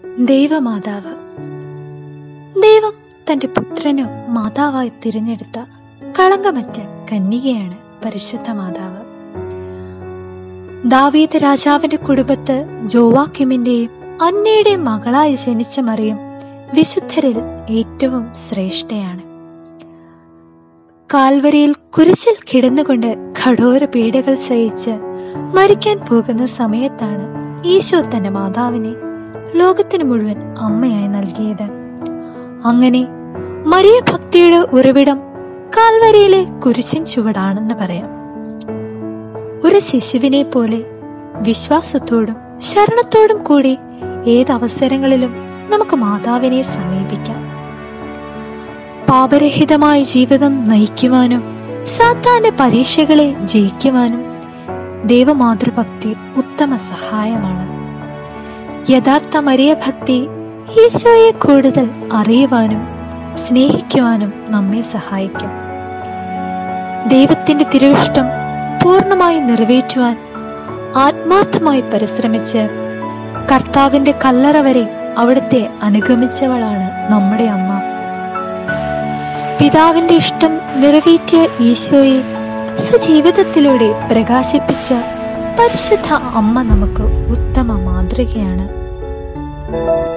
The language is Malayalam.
ദൈവമാതാവ് ദൈവം തന്റെ പുത്രനു മാതാവായി തിരഞ്ഞെടുത്ത കളങ്കമറ്റ കന്യകയാണ് പരിശുദ്ധ മാതാവ് ദാവീദ് രാജാവിന്റെ കുടുംബത്ത് ജോവാക്കിമിന്റെയും അന്നയുടെയും മകളായി ജനിച്ച മറിയം വിശുദ്ധരിൽ ഏറ്റവും ശ്രേഷ്ഠയാണ് കാൽവരിയിൽ കുരിശിൽ കിടന്നുകൊണ്ട് കഠോര പീഡകൾ സഹിച്ച് മരിക്കാൻ പോകുന്ന സമയത്താണ് ഈശോ തന്റെ മാതാവിനെ ലോകത്തിന് മുഴുവൻ അമ്മയായി നൽകിയത് അങ്ങനെ മരിയ ഭക്തിയുടെ ഉറവിടം കാൽവരിയിലെ കുരിശിൻ ചുവടാണെന്ന് പറയാം ഒരു ശിശുവിനെ പോലെ വിശ്വാസത്തോടും ശരണത്തോടും കൂടി ഏതവസരങ്ങളിലും നമുക്ക് മാതാവിനെ സമീപിക്കാം പാപരഹിതമായ ജീവിതം നയിക്കുവാനും സാത്താന്റെ പരീക്ഷകളെ ജയിക്കുവാനും ദൈവമാതൃഭക്തി ഉത്തമ സഹായമാണ് യഥാർത്ഥ മരിയ ഭക്തി ഈശോയെ കൂടുതൽ അറിയുവാനും സ്നേഹിക്കുവാനും നമ്മെ സഹായിക്കും ദൈവത്തിന്റെ തിരുവിഷ്ടം പൂർണ്ണമായി നിറവേറ്റുവാൻ ആത്മാർത്ഥമായി പരിശ്രമിച്ച് കർത്താവിന്റെ കല്ലറ വരെ അവിടുത്തെ അനുഗമിച്ചവളാണ് നമ്മുടെ അമ്മ പിതാവിന്റെ ഇഷ്ടം നിറവേറ്റിയ ഈശോയെ സ്വജീവിതത്തിലൂടെ പ്രകാശിപ്പിച്ച പരിശുദ്ധ അമ്മ നമുക്ക് ഉത്തമ മാതൃകയാണ്